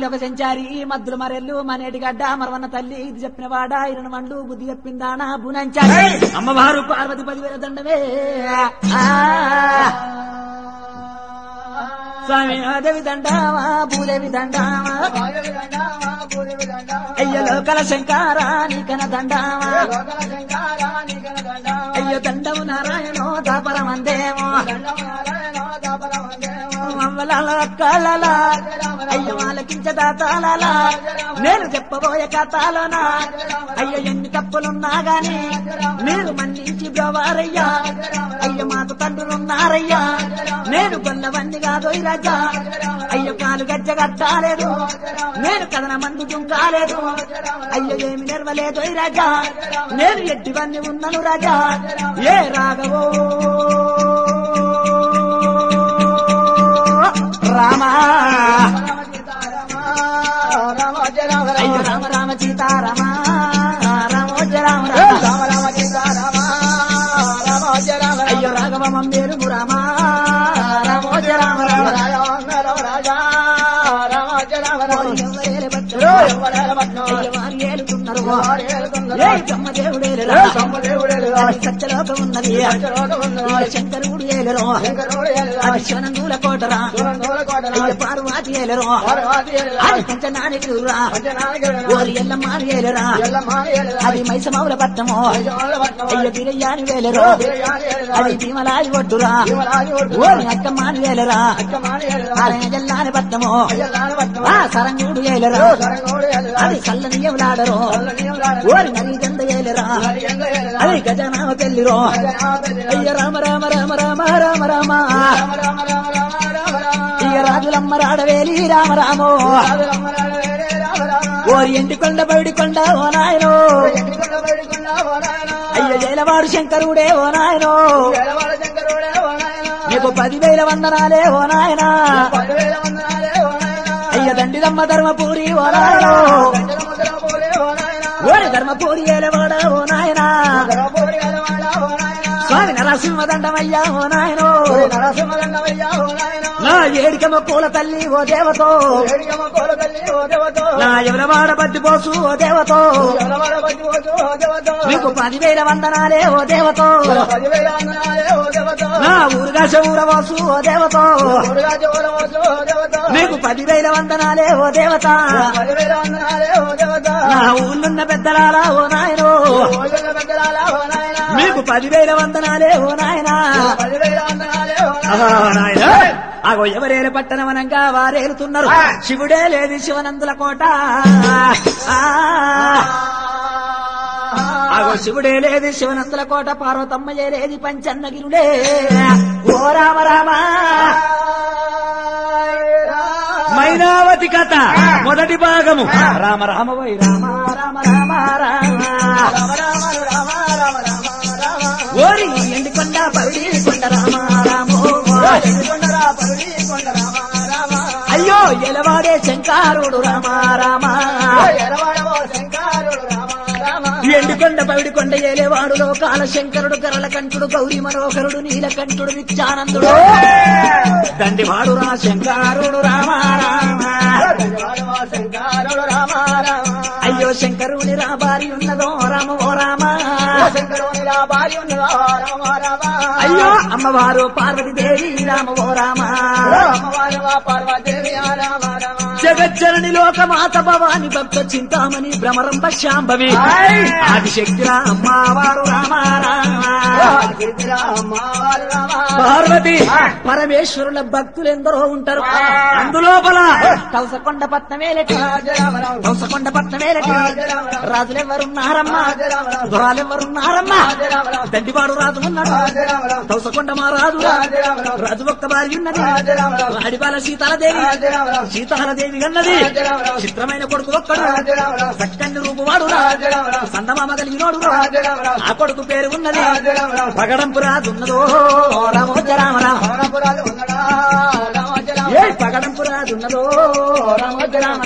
లోక సంచారి మద్దుల మరెల్లు మనేటి గడ్డ మరవన్న తల్లి ఇది చెప్పిన వాడా ఇరణ మండు బుద్ధి చెప్పిందానా బునంచారి అమ్మవారు పార్వతి పదివేల దండమే ఆ. స్వామి దేవి దండావా భూదేవి దండావా అయ్య లోకల శంకారా నీకన దండావా అయ్య దండము నారాయణో దాపరమందేమో అవ్వలాల అక్కలలా అయ్య వాళ్ళకించ దాతాలలా నేను చెప్పబోయే కథలనా అయ్య ఎన్ని తప్పులున్నా గాని మీరు మన్నించి బ్రవారయ్యా అయ్య మాకు తండ్రులున్నారయ్యా నేను కొన్నవన్నీ కాదోయ్ రాజా అయ్య కాలు గజ్జ కట్టాలేదు నేను కథన మందు దుంకాలేదు అయ్య ఏమి నెరవలేదోయ్ రాజా నేను ఎట్టివన్నీ ఉన్నాను రాజా ఏ రాఘవో రామా అయ్య రామ రామ సీతారామ రామోజ రామ రామ అయ్యో రాఘవ మమ్మేరు రామ రామోజ రామ రామ ఎవరేలు పట్టరు? అయ్య వారు ఏలుతున్నారు ఏ బ్రహ్మదేవుడేలురా అది సత్యలోకం ఉన్నది ఇక శంకరుడు ఏలరు అది శనందూల కోటరా అయ్య పార్వతి ఏలరు అది పంచనానికి రా ఓరి ఎల్లమ్మారి ఏలరా అది మైసమౌల పట్టము అయ్య బిరయ్యాని వేలరు అది భీమలాయి ఒడ్డురా ఓరి అక్కమ్మాని వేలరా ఆయన జల్లాని పట్టము ఆ సరంగుడు ఏలరా అది కళ్ళనియములాడరు ఓరి మరి గండ ఏలరా అది గజనామ పెళ్లిరో అయ్య రామ రామ రామ రామ రామ రామ ఇక రాజులమ్మ రాడవేలి రామ రామో ఓరి ఎంటి కొండ బయడి కొండ ఓ నాయనో అయ్య జైలవాడు శంకరుడే ఓ నాయనో నీకు పదివేల వందనాలే ఓ నాయనా అయ్య దండిదమ్మ ధర్మపూరి ఓ నాయనో ఓరి ధర్మపూరి ఏలవాడ ఓ నాయనా స్వామి నరసింహ దండమయ్యా ఓ నాయనో నా ఏడికమ్మ పూల తల్లి ఓ దేవతో నా ఎవరవాడ బద్ది పోసు ఓ దేవతో నీకు పదివేల వందనాలే ఓ దేవతో నా ఊరుగా ఊరవాసు ఓ దేవతో నీకు పదివేల వందనాలే ఓ దేవత నా ఊళ్ళున్న పెద్దలారా ఓ నాయనో మీకు పదివేల వందనాలే ఓ నాయనా ఆహా, నాయనా. అగో ఎవరేలు పట్టణమనంగా వారేలుతున్నారు శివుడే లేదు శివనందుల కోట ఆ. అగో శివుడే లేదు శివనందుల కోట పార్వతమ్మయ్య లేది పంచన్నగిరుడే ఓ రామ రామ మైనావతి కథ మొదటి భాగము రామ రామ వై రామ రామ రామ రామ ఓరి ఎండికొండ పవిడి కొండ రామ రామో అయ్యో ఎలవాడే శంకారుడు రామ రామ ఎండికొండ పవిడికొండ ఏలేవాడు లోకాల శంకరుడు కరల కంఠుడు గౌరీ మనోహరుడు నీలకంఠుడు నిత్యానందుడు దండివాడు రా శంకారుడు రామ రామ అయ్యో శంకరుని రా భార్య ఉన్నదో రామ ఓ రామ అయ్యో అమ్మవారు పార్వతీదేవి రామ ఓ రామ జగజ్జనని లోకమాత భవాని భక్త చింతామణి భ్రమరంబ శాంభవి ఆదిశక్తిరా అమ్మవారు రామ రామ పార్వతి పరమేశ్వరుల భక్తులు ఎందరో ఉంటారు అందులోపల కలసకొండ పట్నమేలటి కలసకొండ పట్నమేలటి రాజులెవరున్నారమ్మా దొరాలెవరున్నారమ్మా దండివాడు రాజు ఉన్నాడు కలసకొండ మా రాజు రాజు ఒక్క భార్య ఉన్నది అడిపాల సీతాలదేవి సీతాలదేవి అన్నది చిత్రమైన కొడుకు ఒక్కడు చక్కని రూపువాడు సందమామ కలిగినోడు ఆ కొడుకు పేరు ఉన్నది పగడంపు రాజు ఉన్నదో రామోజ రామ రామ ఏ పగడంపు రాజున్నదో రామోజ రామ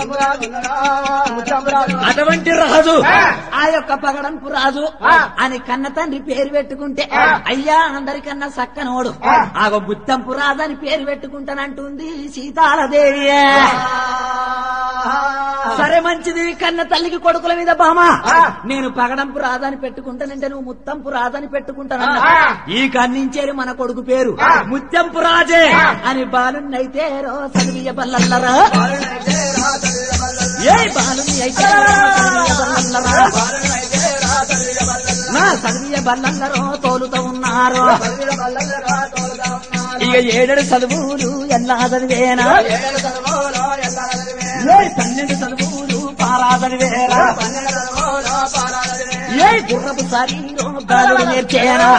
రామ అటువంటి రాజు ఆ యొక్క పగడంపు రాజు అని కన్న తండ్రి పేరు పెట్టుకుంటే అయ్యా అందరికన్నా సక్కనోడు ఆగో బుత్తంపు రాజు అని పేరు పెట్టుకుంటానంటుంది సీతాలదేవి సరే మంచిది కన్న తల్లికి కొడుకుల మీద బామా నేను పగడంపు రాజని పెట్టుకుంటానంటే నువ్వు ముత్తంపు రాజని పెట్టుకుంటానన్నా ఈ కన్నించేది మన కొడుకు పేరు ముత్యంపు రాజే అని బాలున్నైతే రో చదివియ బల్లల్లరా ఏ బాలుని అయితే చదివియ బల్లల్లరా నా చదివియ బల్లల్లరో తోలుతూ ఉన్నారు ఇక ఏడేడు చదువులు ఎలా చదివేనా ఏ పన్నెండు చదువులు పారా చదివేరా ఏ గుర్రపు శరీరం బాలుడు నేర్చేనా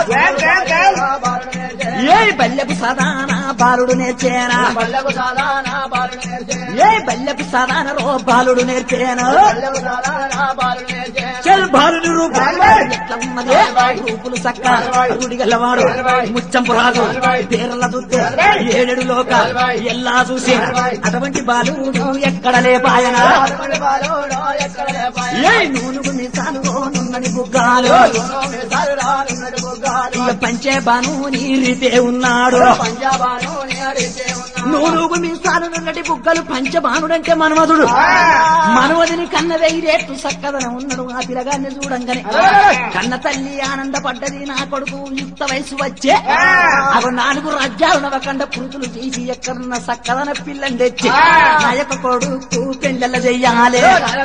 ఏ బల్లెపు సదాన బాలుడు నేర్చేనా ఏ బల్లెపు సదాన రో బాలుడు నేర్చేనా చెల్ బాలుడు రూపాలు ఎట్లా ఉన్నది రూపులు సక్క గుడి గల్లవాడు ముచ్చంపు రాజు పేర్ల దుద్దు ఏడెడు లోక ఎల్లా చూసి అటువంటి బాలుడు ఎక్కడ లేపాయన ఏ నూనుగు మిసాలు నున్నని బుగ్గాలు ఇక పంచే బాను నీ రీతే ఉన్నాడు నూనుగు మీసాలు నున్నటి బుగ్గలు పంచబానుడంటే మన్మధుడు మనవదిని కన్న వెయ్యేట్లు సక్కదన ఉన్నాడు ఆ పిల్లగాన్ని చూడంగానే కన్న తల్లి ఆనందపడ్డది నా కొడుకు యుక్త వయసు వచ్చే అవి నాలుగు రాజ్యాలు నవకండ పురుతులు తీసి ఎక్కడున్న సక్కదన పిల్లని తెచ్చి నా యొక్క కొడుకు పెళ్ళెల్ల చెయ్యాలి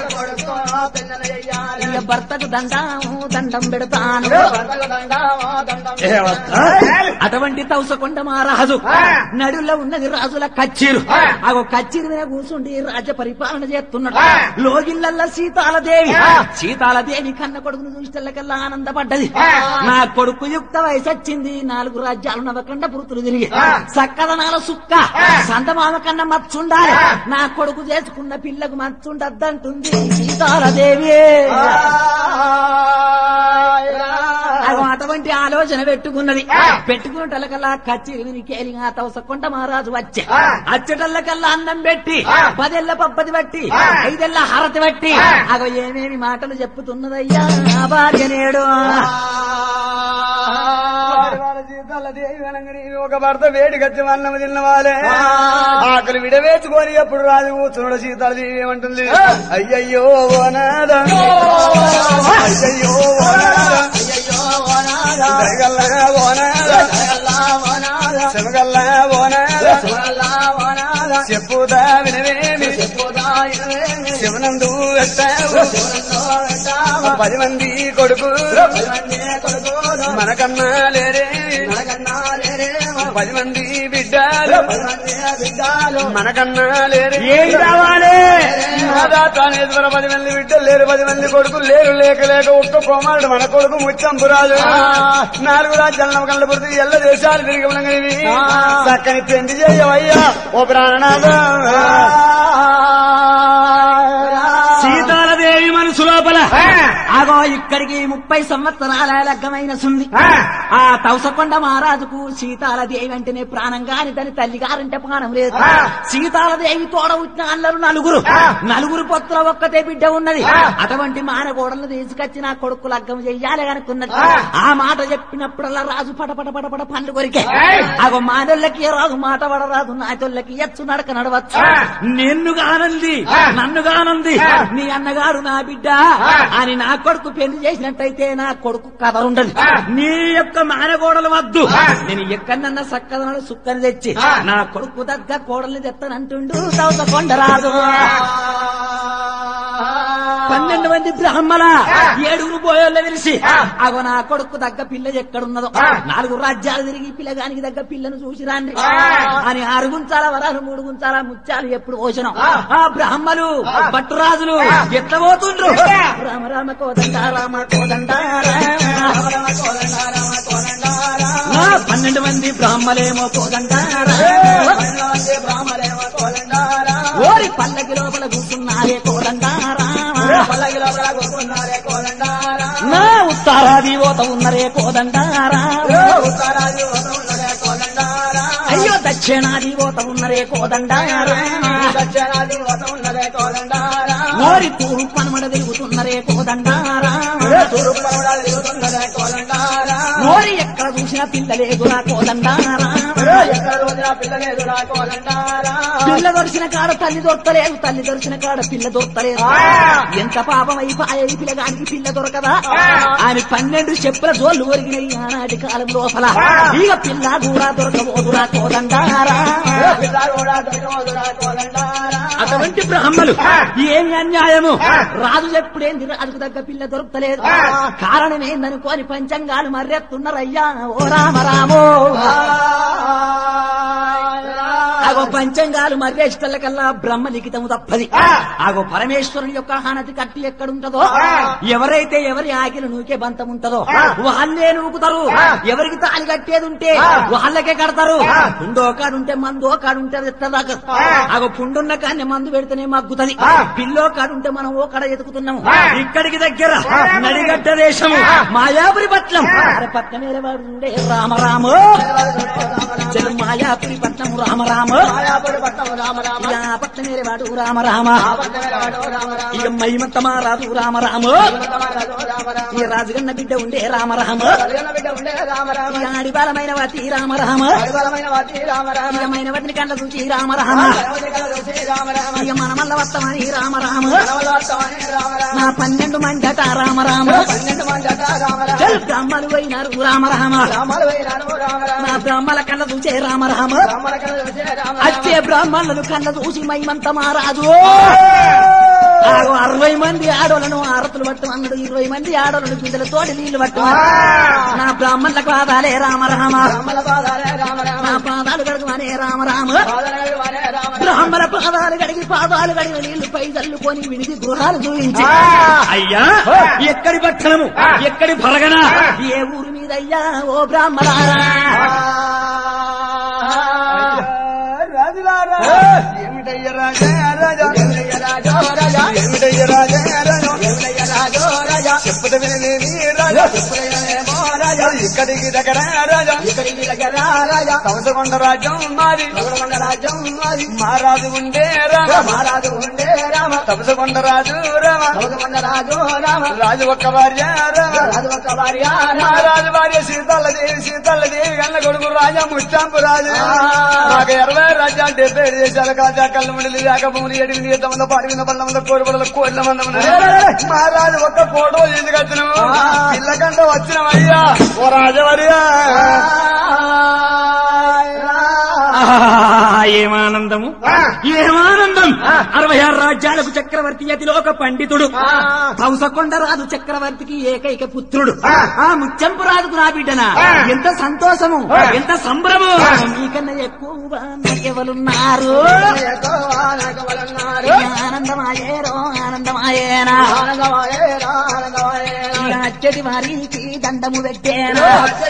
ఇక భర్తకు దండం దండం పెడతాను అటువంటి తౌసకొండ మహారాజు నడులో ఉన్నది రాజుల కచ్చీరు అగో కచ్చీరు మీద కూర్చుండి రాజ్య పరిపాలన చేస్తున్నాడు లోగిళ్ళల్లా సీతాలదేవి సీతాలదేవి కన్న కొడుకును చూసేళ్ళకల్లా ఆనందపడ్డది నా కొడుకు యుక్త వయసు వచ్చింది నాలుగు రాజ్యాలు నవ్వకుండా పురుతులు తిరిగి సక్కదనాల సుక్క సంతమామ కన్నా మచ్చుండాలి నా కొడుకు చేసుకున్న పిల్లకు మచ్చుండద్దంటుంది సీతాలదేవి అగో అటువంటి ఆలోచన పెట్టుకున్నది పెట్టుకున్నటల్లకల్లా కచ్చి వినికేలిగా తవసకొండ మహారాజు వచ్చే అచ్చటల్లకల్లా అన్నం పెట్టి పదెల్ల పప్పది బట్టి ఐదెల్ల హారతి బట్టి అగో ఏమేమి మాటలు చెప్పుతున్నదయ్యా నా భార్య నేడు ఒక భర్త వేడి గచ్చి అన్నం తిన్నవాలే ఆకలి విడవేసుకొని ఎప్పుడు రాజు కూర్చున్నాడు సీతాదేవి ఏమంటుంది అయ్యయ్యో ఓనాద అయ్యయ్యో ఓనాద దయగల్లా ఓనాద శనగల్లా ఓనాద చెప్పుదా వినవేమి శివనందు వెట్టావు పది మంది కొడుకు మనకన్నా లేరే పది మంది బిడ్డలు మనకన్నా లేరే ఏం కావాలి నాదా తానేశ్వర పది మంది బిడ్డలు లేరు పది మంది కొడుకులు లేరు లేక లేక ఒక్క కుమారుడు మన కొడుకు ముచ్చంపురాజు నాలుగు రాజ్యాల కళ్ళ పురుగు ఎల్ల దేశాలు తిరిగి ఉండగలివి చక్కని పెండి చేయవయ్యా ఓ ప్రాణనాథ సీతాలదేవి మనసు లోపల అగో ఇక్కడికి ముప్పై సంవత్సరాల లగ్గమైన సుంది ఆ తౌసకొండ మహారాజుకు సీతాలదేవి అంటేనే ప్రాణం గాని దాని తల్లి గారంటే ప్రాణం లేదు సీతాలదేవి తోడ పుట్టిన అల్లరు నలుగురు నలుగురు పొత్తుల ఒక్కతే బిడ్డ ఉన్నది అటువంటి మానగోడలను తీసుకొచ్చి నా కొడుకు లగ్గం చెయ్యాలి అనుకున్నది ఆ మాట చెప్పినప్పుడల్లా రాజు పటపట పటపట పండు కొరికే అగో మానోళ్ళకి రాదు మాట పడరాదు నాతోళ్ళకి ఎచ్చు నడక నడవచ్చు నిన్ను గానంది నన్ను గానంది నీ అన్నగారు నా బిడ్డ అని నా కొడుకు పెళ్లి చేసినట్టయితే నా కొడుకు కథ ఉండదు నీ యొక్క మానగోడలు వద్దు నేను ఎక్కడన్నా సక్కదనాలు సుక్కని తెచ్చి నా కొడుకు దగ్గర కోడల్ని తెత్తనంటుండు సౌత కొండరాజు పన్నెండు మంది బ్రాహ్మణ ఏడుగురు పోయోళ్ళ విరిసి అగో నా కొడుకు దగ్గ పిల్ల ఎక్కడున్నదో నాలుగు రాజ్యాలు తిరిగి పిల్లగానికి దగ్గర పిల్లను చూసి రాండి అని ఆరు గుంచాల వరాలు మూడు గుంచాల ముత్యాలు ఎప్పుడు పోషణం ఆ బ్రాహ్మలు భట్టురాజులు ఎట్లా పోతుండ్రు రామ రామ కోదండ రామ కోదండ ఆ, పన్నెండు మంది బ్రాహ్మలేమో కోదండ ఓరి పల్లకి లోపల కూర్చున్నారే కోదండారా నా ఉత్తరాది ఓత ఉన్నరే కోదండారా అయ్యో దక్షిణ దక్షిణాది పోత ఉన్నరే కోదండారా దక్షిణాది పోత ఉన్నదే కోదండారా ఓరి తూర్పు పనమడ తిరుగుతున్నరే కోదండారా తూర్పు పడవడాలు తిరుగుతున్నదే కోదండారా ఓరి ఎక్కడ చూసిన పిల్లలేదురా కోదండారా ఎక్కడ రోజున పిల్లలేదురా కోదండారా పిల్ల దొరిచిన కాడ తల్లి దొరకలేదు తల్లి దొరిచిన కాడ పిల్ల దొరకలేదు ఎంత పాపం అయిపోయి ఈ పిల్లగానికి పిల్ల దొరకదా ఆమె పన్నెండు చెప్పుల జోళ్ళు ఒరిగినాయి ఆనాటి కాలం లోపల ఇక పిల్ల కూడా దొరకబోదురా కోదండారా పిల్ల కూడా దొరకబోదురా కోదండారా అటువంటి బ్రాహ్మలు ఏమి అన్యాయము రాజు ఎప్పుడేంది రాజుకు తగ్గ పిల్ల దొరకలేదు కారణం ఏందనుకోని పంచంగాలు మర్రెత్తున్నారయ్యా ఓ రామ రామో ఆగో పంచంగాలు మర్రేష్టల కల్లా బ్రహ్మ లిఖితము తప్పది ఆగో పరమేశ్వరుని యొక్క హానతి కట్టి ఎక్కడుంటదో ఎవరైతే ఎవరి ఆకిలు నూకే బంతం ఉంటదో వాళ్ళే నూకుతారు ఎవరికి తాళి కట్టేది ఉంటే వాళ్ళకే కడతారు పుండో కాడుంటే మందో కాడుంటే అది ఎత్తదాకా ఆగో పుండున్న కాన్ని మందు పెడితేనే మగ్గుతది పిల్లో కాడుంటే మనం ఓ కడ ఎతుకుతున్నాము ఇక్కడికి దగ్గర నడిగడ్డ దేశము మాయాపురి పట్నం అరే పట్నమేరే వాడు ఉండే రామరాము చెలు మాయాపురి పట్నము రామరామ మాయాపురి పట్టం రామ రామ ఇక ఆ పట్నమేరే వాడు రామరామ పట్టణరాడు రామ రామ ఇక మహిమంతమా రాదు రామరామ రామ రామ ఇక రాజుగన్న బిడ్డ ఉండే రామరామ కలిగిన బిడ్డ ఉండే రామ రామ ఇక ఆడిబాలమైన వాటి రామరామ పరిబలమైన వాటి రామ రామ ఇక మైనవతిని కళ్ళ చూచి రామరామ భగవతి కల చూసి రామ రామ ఇక మనమల్ల వత్తమని రామరామ మనవలవాస్తవాన్ని రామ రామ నా పన్నెండు మండట రామరామ పన్నెండు మంది అట రామ రామ చల్ బ్రహ్మలు పోయినారు రామరామ రామలు పోయినారు రామ రామ నా బ్రహ్మల కళ్ళ చూచే రామరామ రామల కల చూసి రామ రామ అచ్చే బ్రాహ్మణులను కళ్ళ చూసి మైమంత మహారాజు ఆగో అరవై మంది ఆడోళ్ళను ఆరతులు పట్టమన్నాడు ఇరవై మంది ఆడోళ్ళను బిడ్డల తోటి నీళ్లు పట్టమన్నాడు నా బ్రాహ్మణులకు పాదాలే రామరామ రామల పాదాలే రామ రామ నా పాదాలు కడుగుమనే రామరామ పాదాలే వాడే రామ రామ బ్రాహ్మణ పాదాలు కడిగి పాదాలు కడిగిన నీళ్లు పై చల్లుకొని విడిది గృహాలు చూపించి అయ్యా ఎక్కడి పట్టణము ఎక్కడి పరగన ఏ ఊరి మీద అయ్యా ఓ బ్రాహ్మణారా రాజులారా ఏమిటయ్య రాజా రాజా ఏమిటయ్య రాజా రాజా ఏమిటయ్య రాజా రాజా ఏమిటయ్య రాజా రాజా చెప్పట వినలేని రాజా చెప్పలేమో రాజా ఇక్కడికి దగ్గర రాజా ఇక్కడికి దగ్గర రాజా కవసకొండ రాజ్యం మాది కవసకొండ రాజ్యం మాది మహారాజు ఉండే రామ మహారాజు ఉండే రామ కవసకొండ రాజు రామ కవసకొండ రాజు రామ రాజు ఒక్క భార్య రామ రాజు ఒక్క భార్య మహారాజు భార్య సీతల్లదేవి సీతల్లదేవి కన్న కొడుకు రాజా ముచ్చాంపు రాజు నాకు ఇరవై రాజ్యాలు డెబ్బై ఏడు దేశాల కాజా కళ్ళ మండలి లేక భూములు ఎడిమి నీత మంద పాడి మీద పళ్ళ మంద కోడి పళ్ళ కోట్ల మంద మహారాజు ఒక్క ఫోటో తీసుకొచ్చినాము పిల్లకంట వచ్చినామయ్యా ఓ రాజవర్యా ఆహా, ఏమానందము ఏమానందం అరవై ఆరు రాజ్యాలకు చక్రవర్తి అతిలోక పండితుడు హంసకొండ రాజు చక్రవర్తికి ఏకైక పుత్రుడు ఆ ముత్యంపు రాజుకు నా బిడ్డన ఎంత సంతోషము ఎంత సంభ్రము మీకన్నా ఎక్కువ నాకెవరున్నారు ఆనందమాయేరో ఆనందమాయేనా ఇక అచ్చటి వారికి దండము పెట్టేనా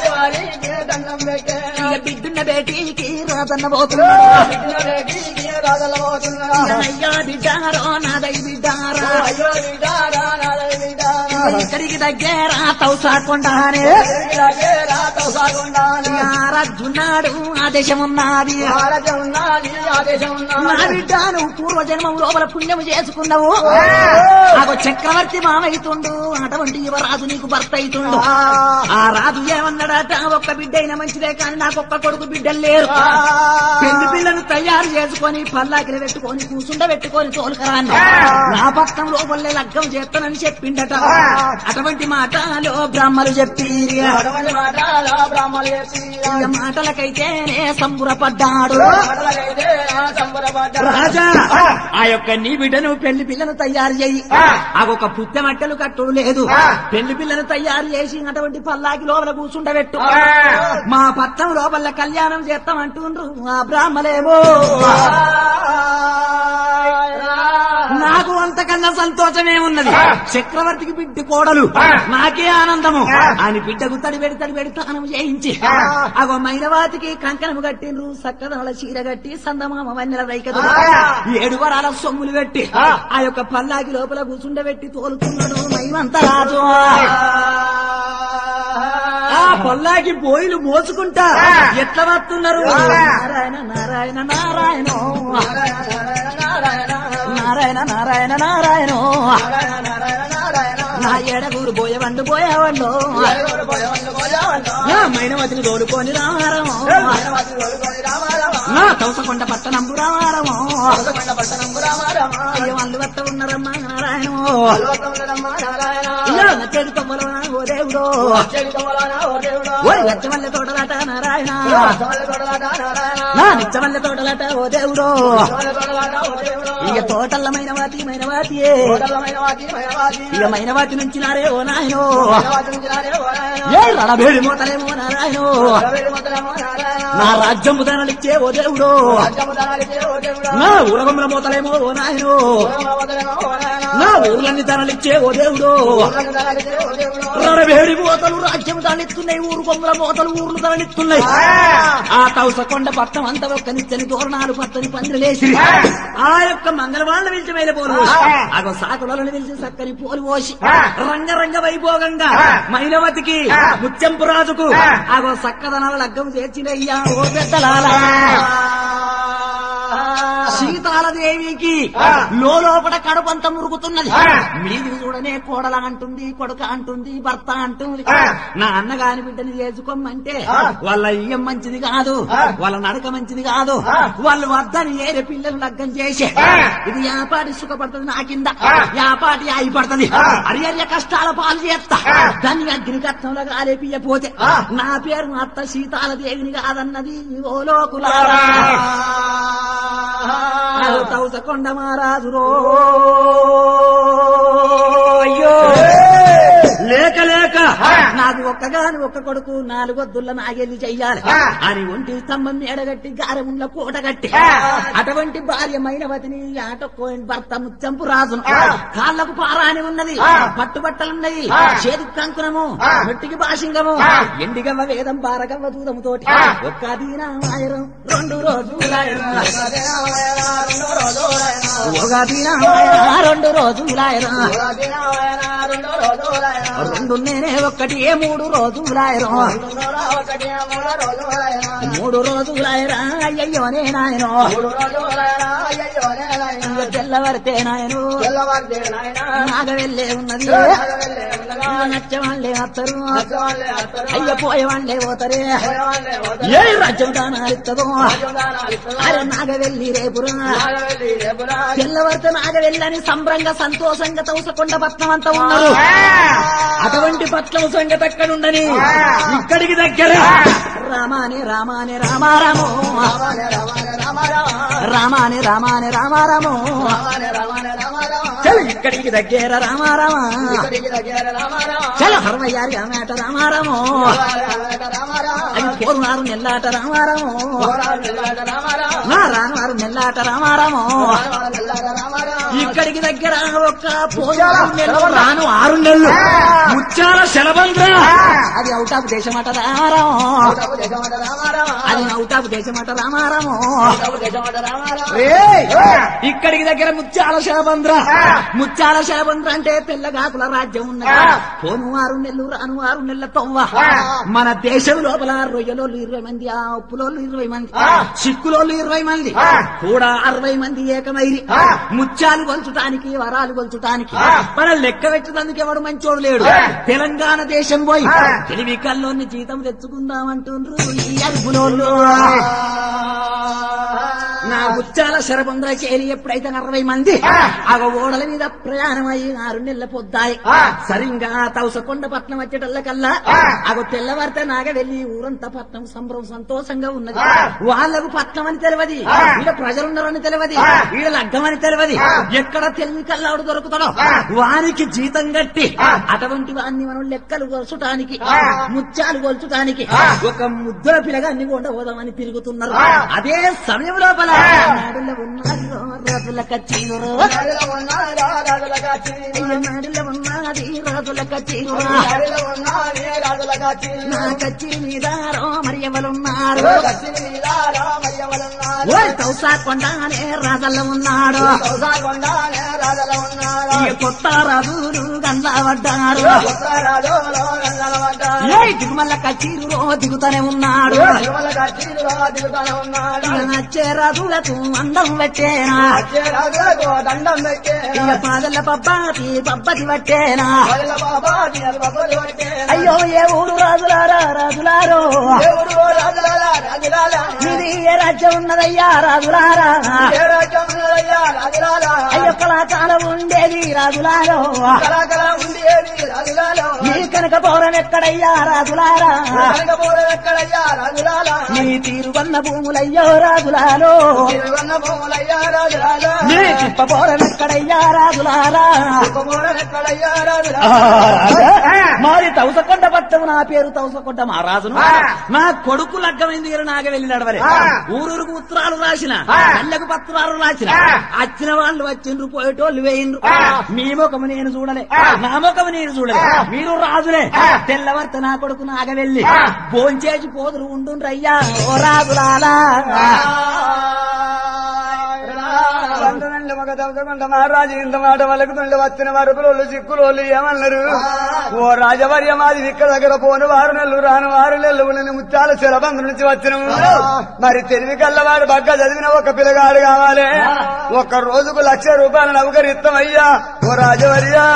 ఇక బిడ్డున్న బేటీకి రాజన్న పోతున్నాడు అయ్యా బిడ్డారో నాదై బిడ్డారా ఇక్కడికి దగ్గర తౌసాకొండానే రాజున్నాడు ఆదేశమున్నది నా బిడ్డ నువ్వు పూర్వజన్మం లోపల పుణ్యము చేసుకున్నావు నాకు చక్రవర్తి మామైతుండు అటువంటి యువరాజు నీకు భర్త అయితుండు ఆ రాజు ఏమన్నాడట ఒక్క బిడ్డ అయినా మంచిదే కానీ నాకు ఒక్క కొడుకు బిడ్డలు లేరు పెళ్లి పిల్లను తయారు చేసుకొని పల్లాకిని పెట్టుకొని కూసుండ పెట్టుకొని తోలుకరాన్ని నా పక్కన లోపలే లగ్గం చేస్తానని చెప్పిండట అటువంటి మాటలో బ్రహ్మలు చెప్పి ఇక మాటలకైతేనే సంబురపడ్డాడు రాజా ఆ యొక్క నీ బిడ్డను పెళ్లి పిల్లను తయారు చేయి ఆ ఒక పుత్తె మట్టెలు కట్టుడు లేదు పెళ్లి పిల్లను తయారు చేసి అటువంటి పల్లాకి లోపల కూర్చుండబెట్టు మా పట్టం లోపల కళ్యాణం చేస్తామంటుండ్రు ఆ బ్రాహ్మలేమో నాకు అంతకన్నా సంతోషమే ఉన్నది చక్రవర్తికి బిడ్డ కోడలు నాకే ఆనందము అని బిడ్డకు తడి పెడి తడి పెడి తానం చేయించి అగో మైనవాతికి కంకణము కట్టిండ్రు సక్కదనల చీర కట్టి సందమామ వన్నెల రైకదు ఏడు వరాల సొమ్ములు పెట్టి ఆ యొక్క పల్లాకి లోపల కూర్చుండబెట్టి తోలుతున్నాడు మైమంత రాజు ఆ పొల్లాకి బోయిలు మోసుకుంటా ఆ. ఎట్లా వస్తున్నారు ఆ. నారాయణ నారాయణ నారాయణ నారాయణ నారాయణ నారాయణ నా ఏడగూరు పోయే వండు పోయేవాళ్ళు నా మైనవతిని తోడుకొని రామారము నా తవసకొండ పట్టణంబు రామారము అయ్య వాళ్ళు వత్త ఉన్నారమ్మా నారాయణ ఇలా నచ్చేది కొమ్మలు ఓ దేవుడు ఓ లచ్చమల్లె తోటలాట నారాయణ నా నిచ్చమల్లె తోటలాట ఓ దేవుడు ఇక తోటల్ల మైనవాతి మైనవాతియే ఇక మైనవాతి నుంచి నారే ఓ నాయనో ఏ రణభేడి మోతలేమో నారాయణ నా రాజ్యం ముదనలిచ్చే ఓ దేవుడు నా ఊరగముల మోతలేమో ఓ నాయనో నా ఊర్లన్నీ ధనలిచ్చే ఓ దేవుడు రణభేడి మోతలు రాజ్యం దానిస్తున్నాయి ఊరు కొమ్మల మోతలు ఊర్లు దానిస్తున్నాయి ఆ తౌసకొండ పట్టం అంతా ఒక్క నిచ్చని తోరణాలు పచ్చని పందిరేసి ఆ యొక్క మంగళవాళ్ళ పిలిచి మైలపోలు అగో సాకులను పిలిచి చక్కని పోలు పోసి రంగరంగ వైభోగంగా మైలవతికి ముత్యంపు రాజుకు అగో సక్కదనాల లగ్గం చేర్చినయ్యా ఓ పెద్దలాల సీతాలదేవికి లోపల కడుపంత మురుగుతున్నది మీది చూడనే కోడల అంటుంది కొడుక అంటుంది భర్త అంటుంది నా అన్నగాని బిడ్డని చేసుకోమంటే వాళ్ళ ఇయ్యం మంచిది కాదు వాళ్ళ నడక మంచిది కాదు వాళ్ళు వద్దని ఏరే పిల్లలు లగ్గం చేసే ఇది యాపాటి సుఖపడుతుంది నా కింద యాపాటి ఆయి పడుతుంది అరియర్య కష్టాల పాలు చేస్తా దాన్ని అగ్ని కట్నంలో కాలేపియపోతే నా పేరు మా అత్త సీతాల దేవిని కాదన్నది ఓ లోకులారా తౌసకొండ మహారాజురో అయ్యో లేక లేక నాకు ఒక్కగాని ఒక్క కొడుకు నాలుగొద్దుల నాగెల్లి చెయ్యాలి అని ఒంటి స్తంభం ఎడగట్టి గారముండ్ల కోట కట్టి అటువంటి భార్య మైనవతిని ఆటకోయిన భర్త ముచ్చంపు రాజును కాళ్లకు పారాని ఉన్నది పట్టుబట్టలున్నాయి చేతికి కంకునము మెట్టికి భాషింగము ఎండిగవ్వ వేదం పారగవ్వ దూదము తోటి ఒక్క దీనామాయరం రెండు రోజులాయరం ఒక దీనామాయరం రెండు రోజులాయరం రెండు నేనే ఒక్కటి ఏ మూడు రోజులాయరం మూడు రోజులాయరా అయ్యయ్యోనే నాయనో ఇక తెల్లవరితే నాయను నాగ వెళ్ళే ఉన్నది నచ్చవాళ్ళే వస్తారు అయ్య పోయేవాళ్ళే పోతారే ఏ రాజ్యం దానాలిస్తుందో అరే నాగ వెళ్ళి రేపురా తెల్లవారితే నాగ వెళ్ళని సంబరంగా సంతోషంగా తౌసకొండ పట్నం అంతా ఉన్నారు అటువంటి పట్నం సంగతి ఎక్కడుండని ఇక్కడికి దగ్గర రామానే రామానే రామారామో రామానే రామానే రామారామో చల్ ఇక్కడికి దగ్గర రామారామా చలో హర్మయ్యారి ఆమెట రామారామో అది పోరునారు నెల్లాట రామారామో నా రానువారు నెల్లాట రామారామో ఇక్కడికి దగ్గర ఒక పోరు నెలలు రాను ఆరు నెలలు ముచ్చాల శలబంద్ర అది అవుట్ ఆఫ్ దేశమట రామారామో అది అవుట్ ఆఫ్ దేశమట రామారామో రేయ్! ఇక్కడికి దగ్గర ముత్యాల శలబంద్ర ముత్యాల శలబంద్ర అంటే తెల్లగాకుల రాజ్యం ఉన్నది పోను ఆరు నెలలు రాను ఆరు నెలల తొవ్వ మన దేశం లోపల రొయ్యలోళ్ళు ఇరవై మంది ఆ ఉప్పులోళ్ళు ఇరవై మంది సిక్కులోళ్ళు ఇరవై మంది కూడా అరవై మంది ఏకమైరి ముత్యాలు కొల్చడానికి వరాలు కొల్చడానికి మన లెక్క పెట్టడానికి ఎవడు మంచోడు లేడు తెలంగాణ దేశం పోయి తెలివి కల్లోని జీతం తెచ్చుకుందామంటుండ్రు ఈ అరుపులోళ్ళు నా ముత్యాల శరబంద్ర చేరి ఎప్పుడైతే అరవై మంది ఆ ఓడల మీద ప్రయాణం అయ్యి ఆరు నెలల పొద్దాయి సరిగ్గా తవసకొండ పట్నం వచ్చేటల్లకల్లా అగో తెల్లవారితే నాగ వెళ్ళి ఊరంతా పట్నం సంబరం సంతోషంగా ఉన్నది వాళ్ళకు పట్నం అని తెలియదు ఈడ ప్రజలున్నారని తెలియదు ఈడ లగ్గమని తెలియదు ఎక్కడ తెలివి కల్లాడు దొరుకుతాడో వానికి జీతం కట్టి అటువంటి వాన్ని మనం లెక్కలు కొలచడానికి ముత్యాలు కొల్చడానికి ఒక ముద్దుల పిల్లగాన్ని కొండ పోదామని తిరుగుతున్నారు అదే సమయం లోపల నాడులో ఉన్నారు రాజుల కచ్చీరు నాడులో ఉన్నది రాజుల కచ్చీరు నా కచ్చి మీద మరి ఎవరున్నారు ఓ తౌసా కొండనే రాజల్ల ఉన్నాడు ఈ కొత్త రాజులు గండ్లబడ్డాడు ఏ దిగుమల్ల కచీరులో దిగుతూనే ఉన్నాడు ఇక నచ్చే రాజులకు అందం పెట్టేనా దండం పెట్టే ఇక పాదల పబ్బాతి పబ్బతి పట్టేనా అయ్యో ఏ ఊరు రాజులారా రాజులారో దేవుడు రాజులాలా రాజులాలా ఇది ఏ రాజ్యం ఉన్నదయ్యా రాజులారా ఏ రాజ్యం ఉన్నదయ్యా రాజులాలా అయ్యో కళాకాలం ఉండేది రాజులారో కళాకళ ఉండేది రాజులాలా నీ కనుక పౌరం ఎక్కడయ్యా రాజులారా కనకపోవడం ఎక్కడయ్యా రాజులాలా నీ తీరువన్న భూములయ్యో రాజులారో తిరువన్న భూములయ్యా రాజులాలా నీ తిప్ప పౌరం ఎక్కడయ్యా రాజులారా తిప్పకూడదు ఎక్కడయ్యా రాజులాలా మాది తౌసకొండ పట్టం నా పేరు తౌసకొండ మహారాజును ఆ. నా కొడుకు లగ్గమైంది గారు నాగ వెళ్ళి నడవరే ఆ. ఊరూరుకు ఉత్తరాలు రాసిన ఆ. కళ్ళకు పత్రాలు రాసిన ఆ. వచ్చిన వాళ్ళు వచ్చిండ్రు పోయేటోళ్ళు వేయిండ్రు ఆ. మీ ముఖము నేను చూడలే ఆ. నా ముఖము నేను చూడలే ఆ. మీరు రాజులే ఆ. తెల్లవర్త నా కొడుకు నాగ వెళ్ళి ఆ. భోంచేసి పోదురు ఉండుండ్రయ్యా ఓ రాజులాలా వందనండి మగ దవసకొండ మహారాజు ఇంత మాట వలకుతుండే వచ్చిన వరకులోళ్ళు సిక్కులోళ్ళు ఏమన్నారు ఓ రాజవర్య మాది ఇక్కడ దగ్గర పోను వారు నెల్లు రాను వారు నెల్లు నేను ముత్యాల శరబంధు నుంచి వచ్చినము మరి తెలివి కల్లవాడు బగ్గ చదివిన ఒక పిల్లగాడు కావాలి ఒక్క రోజుకు లక్ష రూపాయల నౌకరిత్తం అయ్యా ఓ రాజవర్య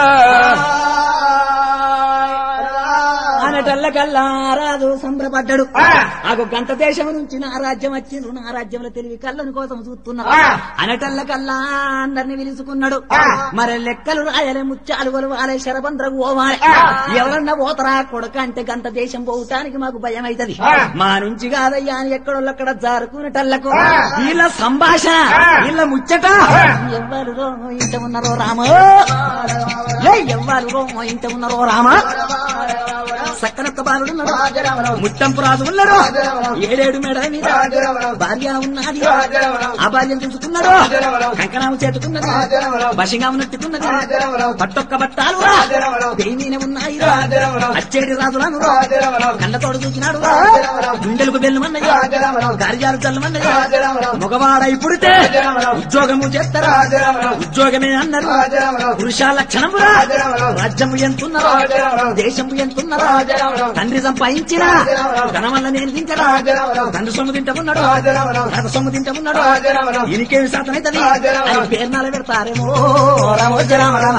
అనటల్లకల్లా రాజు సంబరపడ్డాడు ఆ. ఆకు గంట దేశం నుంచి నా రాజ్యం వచ్చిండ్రు నా రాజ్యంలో తెలివి కళ్ళని కోసం చూస్తున్నారు ఆ. అనటల్లకల్లా అందరిని పిలుచుకున్నాడు ఆ. మరి లెక్కలు రాయలే ముత్యాలు కొలవాలే శరబంద్రకు పోవాలి ఆ. ఎవరన్నా పోతరా కొడక అంటే గంట దేశం పోవటానికి మాకు భయం అవుతుంది ఆ. మా నుంచి కాదయ్యా అని ఎక్కడోళ్ళక్కడ జారుకునేటల్లకు ఆ. వీళ్ళ సంభాషణ ఆ. వీళ్ళ ముచ్చట ఆ. ఎవ్వరు రో ఇంట ఉన్నారో రామ ఏ ఎవ్వరు రో ఇంట ఉన్నారో రామ సక్కనొక్క బాలుడు ఉన్నాడు ముట్టంపు రాజు ఉన్నాడు ఏడేడు మేడల మీద భార్య ఉన్నది ఆ భార్యను చూసుకున్నాడు కంకణాము చేతుకున్నది బషింగా ఉన్నట్టుకున్నది పట్టొక్క బట్టాలు దేమీన ఉన్నాయి అచ్చేడి రాజులను కళ్ళతోడు చూసినాడు గుండెలకు బెల్లమన్నది కార్యాలు చల్లమన్నది మగవాడై పుడితే ఉద్యోగము చేస్తారా ఉద్యోగమే అన్నారు పురుష లక్షణమురా రాజ్యము ఎంతున్నరా దేశము ఎంతున్నరా తండ్రి సంపాదించిన ధన వల్ల నేను తింటరా తండ్రి సొమ్ము తింటమున్నాడు రథ సొమ్ము తింటమున్నాడు ఈయనకేమి శాతం అవుతుంది అని పేర్నాల పెడతారేమో రామోజ రామ రామ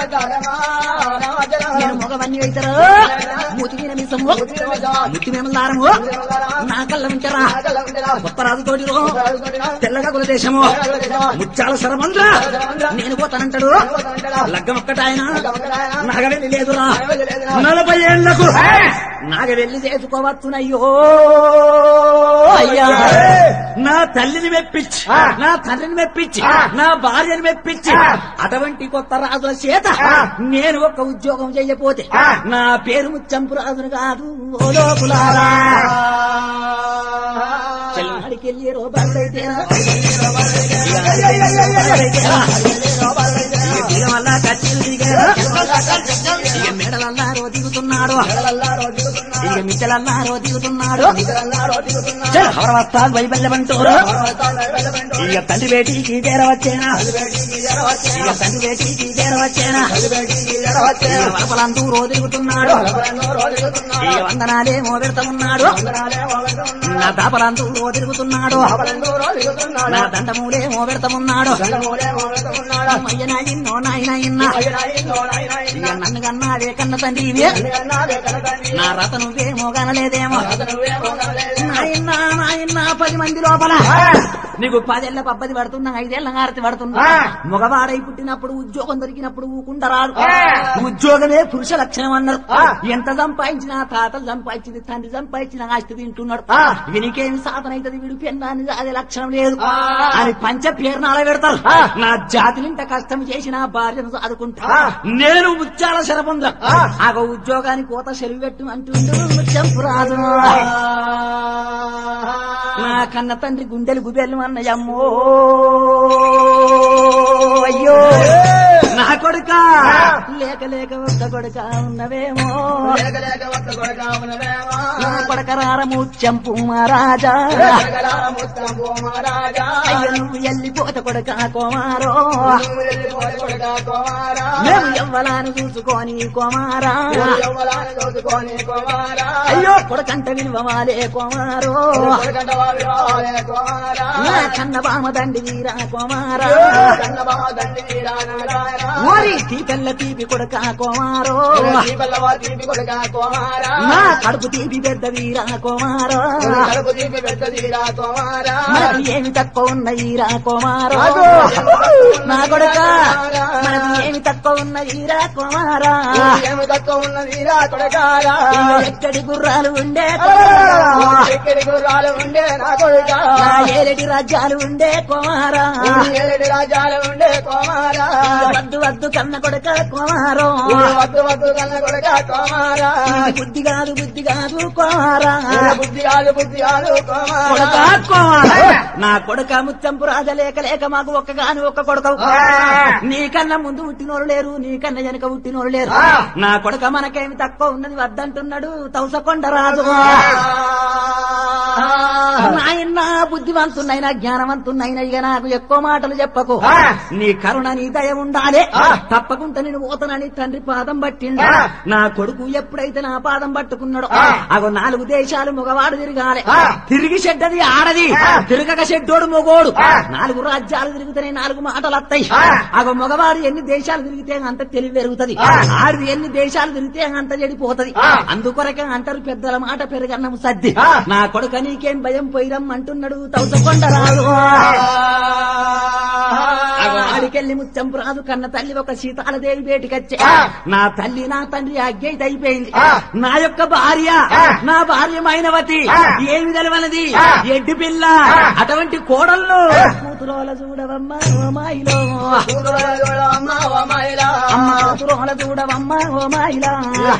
నేను మగవన్నీ అవుతారు మూతి మీద మీ సొమ్ము ముత్తి మేము దారము నా కళ్ళ వింటారా కొత్త రాజు తోటి తెల్లగా కుల దేశము ముత్యాల సరమంద్ర నేను పోతానంటాడు లగ్గం ఒక్కటాయన నాగవెల్లి లేదురా నలభై ఏళ్లకు నాగవెల్లి చేసుకోవచ్చునయ్యో అయ్యా నా తల్లిని మెప్పించి నా తండ్రిని మెప్పించి నా భార్యని మెప్పించి అటువంటి కొత్త రాజుల చేత నేను ఒక ఉద్యోగం చెయ్యపోతే నా పేరు ముచ్చంపు రాజును కాదు ఓ లోపులారా చెల్లడికి వెళ్ళి రోబాలైతేనా వల్ల కచ్చిలు దిగారు ఇక మెడలల్లారో దిగుతున్నాడు ఇక మిచ్చలల్లారో దిగుతున్నాడు చల్ హవరవస్తాలు వైబల్యమంటూరు ఇక తండ్రి బేటీకి చేరవచ్చేనా ఇక తండ్రి బేటీకి చేరవచ్చేనా ఇక వరపలంతూ రో తిరుగుతున్నాడు ఇక వందనాలేమో పెడతా ఉన్నాడు నా దాపలంతూ రో తిరుగుతున్నాడు నా దండమూలేమో పెడతామున్నాడు అయ్య నాయన్నో నాయన ఇన్న ఇక నన్ను కన్నావే కన్న తండ్రి ఇవే నా రత నువ్వేమో కనలేదేమో నాయన్న నాయన్న పది మంది లోపల నీకు పదేళ్ల పబ్బది పడుతున్నా ఐదేళ్ల హారతి పడుతున్నా మగవాడై పుట్టినప్పుడు ఉద్యోగం దొరికినప్పుడు ఊకుండరాడు ఉద్యోగమే పురుష లక్షణం అన్నారు ఎంత సంపాదించినా తాతలు సంపాదించింది తండ్రి సంపాదించిన ఆస్తి తింటున్నాడు వీనికేమి సాధన అవుతుంది వీడు పెన్నాన్ని అదే లక్షణం లేదు అని పంచ పేరునాల పెడతారు నా జాతి నింట కష్టం చేసి నా భార్యను చదువుకుంటా నేను ముత్యాల శరపొంద ఆ ఉద్యోగానికి కోత సెలవు పెట్టు అంటుండు ముత్యంపు రాజు నా కన్న తండ్రి గుండెలు గుబెలు అన్నయ్యమ్మో అయ్యో నా కొడుక లేక లేక ఒక్క కొడుక ఉన్నవేమో లేక లేక ఒక్క కొడుక ఉన్నవేమో. నా కొడక రారము చెంపు మహారాజా జగడాల ముత్తం మహారాజా. అయ్య నువ్వు ఎల్లిపోత కొడక కోమారో నువ్వు వెళ్ళిపోయి కొడుక కుమారా. మేము ఎవ్వలాను చూసుకొని కోమారా నువ్వు యవ్వనాన్ని దోచుకొని కుమారా. అయ్యో కొడకంట విలువవాలే కోమారో కొడుకంట వాడు రావాలే కుమారా. నా కన్న బామ దండి వీరా కోమారా కన్నబావ దండి వీరా నారాయణ. ఓరి తీపెల్ల తీపి కొడక కోమారో ఈ పల్లవ తీపి కొడుక కుమారా. నా కడుపు తీపి పెద్ద వీరా కోమారో కడుపు తీపి పెద్ద తీరా కుమారా. మనకు ఏమి తక్కువ ఉన్న ఈరా కోమారో అగో. నా కొడక మనకు ఏమి తక్కువ ఉన్న ఈరా కోమారా ఏమి తక్కువ ఉన్నది రా కొడకారా. ఇక ఎక్కడి గుర్రాలు ఉండే ఎక్కడి గుర్రాలు ఉండే నా కొడుక నా ఏరెడి రాజ్యాలు ఉండే కోమారా ఏడు రాజాలు ఉండే కుమారా వద్దు వద్దు కన్న కొడక కోమారో వద్దు వద్దు కన్న కొడుక కుమారా ఇది బుద్ధి కాదు బుద్ధి కాదు కోమారా బుద్ధి కాదు బుద్ధి కాదు కొడక కుమారా కోమారా నా కొడక ముత్తంపు రాజ లేక లేక మాకు ఒక్క గాని ఒక్క కొడక నీకన్నా ముందు పుట్టినోరు లేరు నీకన్నా వెనక పుట్టినోరు లేరు నా కొడక మనకేమి తక్కువ ఉన్నది వద్దంటున్నాడు తౌసకొండ రాజు నాయన బుద్ధివంతున్నైనా జ్ఞానవంతున్నైనా ఇక నాకు ఎక్కువ మాటలు చెప్పకు నీ కరుణ నీ దయ ఉండాలి తప్పకుండా నేను పోతానని తండ్రి పాదం పట్టిండు నా కొడుకు ఎప్పుడైతే నా పాదం పట్టుకున్నాడో అగో నాలుగు దేశాలు మగవాడు తిరగాలి తిరిగి చెడ్డది ఆడది తిరగక చెడ్డోడు మొగోడు నాలుగు రాజ్యాలు తిరుగుతాయి నాలుగు మాటలు వస్తాయి అగో మగవాడు ఎన్ని దేశాలు తిరిగితే అంత తెలివి పెరుగుతది ఆడిది ఎన్ని దేశాలు తిరిగితే అంత చెడిపోతది అందుకొరకే అంటారు పెద్దల మాట పెరగన్నం సద్ది నా కొడుక నీకేం భయం పోయిరం అంటున్నాడు తౌసకొండ రాదు ఆడికెళ్ళి ముచ్చంపు రాజు కన్న తల్లి ఒక సీతాలదేవి బేటికొచ్చే నా తల్లి నా తండ్రి అగ్గైతే అయిపోయింది నా యొక్క భార్య నా భార్య మైనవతి ఏమి తెలవనది ఎడ్డి పిల్ల అటువంటి కోడళ్ళు కూతురోల చూడవమ్మా ఓ మాయిలో అమ్మ ఓ మైలా అమ్మ కూతురోల చూడవమ్మా ఓ మాయిలా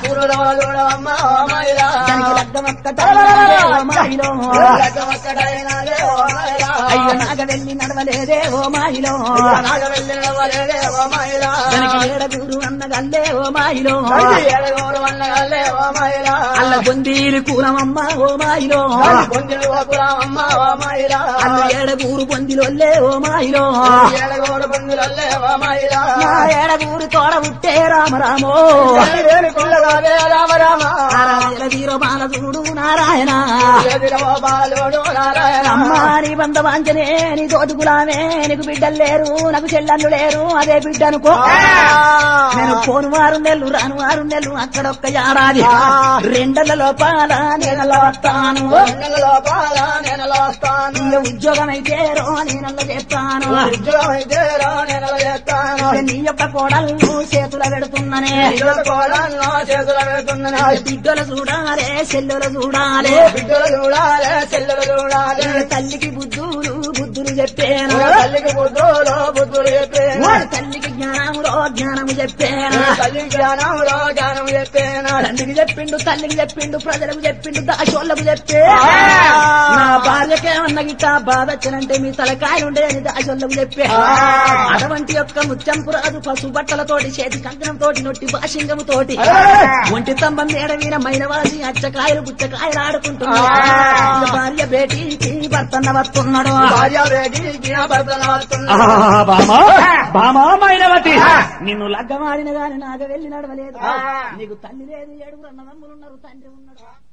అమ్మ ఓ మైలా దానికి లగ్గమక్కట ఓ మాయిలో ఒక్కడైనాదే ఓ మైలా అయ్యో నాగ వెళ్ళి నడవలేదే ఓ మాయిలో నాగ వెళ్ళిన వలే ఓ మైలా దానికి ఏడగూరు అన్నగల్లే ఓ మాయిలో ఏడుగోరు వన్నగల్లే ఓ మైలా అల్ల బొందీలు కూరమమ్మ ఓ మాయిలో కొంచెం అమ్మ ఓ మైలా అల్ల ఏడగూరు బొందిలొల్లే ఓ మాయిలో ఏడుగోరు బంధులల్లే ఓ మైలా నా ఏడగూరు తోడ ఉట్టే రామరామో వేణు కొల్లగాదే రామ రామ నారాయణ వీర బాల చూడు నారాయణ ఎదిరవో బాలుడు నారాయణ అమ్మా నీ బంధ వాంచనే నీ తోటి గులామే నీకు బిడ్డలు లేరు నాకు చెల్లెళ్ళు లేరు అదే బిడ్డ అనుకో నేను పోను వారు నెల్లు రాను వారు నెల్లు అక్కడొక్క ఏడాది రెండల లోపాల నెలలో వస్తాను నెల లోపాల నేను లోస్తాను ఇక ఉద్యోగం అయితే రో నేనల్ల చేస్తాను ఉద్యోగం అయితే రా నేను చేస్తాను ఇక నీ యొక్క కోడళ్ళు చేతుల పెడుతున్ననే ఇద్దరు కోడల్లో చేతులు పెడుతున్నా బిడ్డలు చూడాలే చెల్లెలు చూడాలే బిడ్డలు చూడాలి చెల్లెలు చూడాలి ఇక తల్లికి బుద్ధులు బుద్ధులు చెప్పాను తల్లికి బుద్ధులు బుద్ధులు చెప్పేను వాడి తల్లికి జ్ఞానములో జ్ఞానము చెప్పాను తల్లి జ్ఞానంలో జ్ఞానం చెప్పేను తండ్రికి చెప్పిండు తల్లికి చెప్పిండు ప్రజలకు చెప్పిండు దాశోళ్ళకు చెప్పే నా భార్యకేమన్నా గిట్ట బాధ వచ్చినంటే మీ తలకాయ ఉండే అని దాశోళ్ళకు చెప్పే అటువంటి యొక్క ముత్యంపు రాజు పశు బట్టలతోటి చేతి కంకణం తోటి నొట్టి భాషింగము తోటి ఒంటి స్తంభం ఏడవీన మైనవాసి అచ్చకాయలు గుచ్చకాయలు ఆడుకుంటున్నాడు ఇక భార్య బేటీకి భర్తన్న వస్తున్నాడు భార్య వేడి భర్తన వస్తున్నా బామా బామా మైనవతి నిన్ను లగ్గమాడిన గాని నాగ వెళ్ళి నడవలేదు నీకు తల్లి లేదు ఏడుగురు అన్నదమ్ములు ఉన్నారు తండ్రి ఉన్నాడు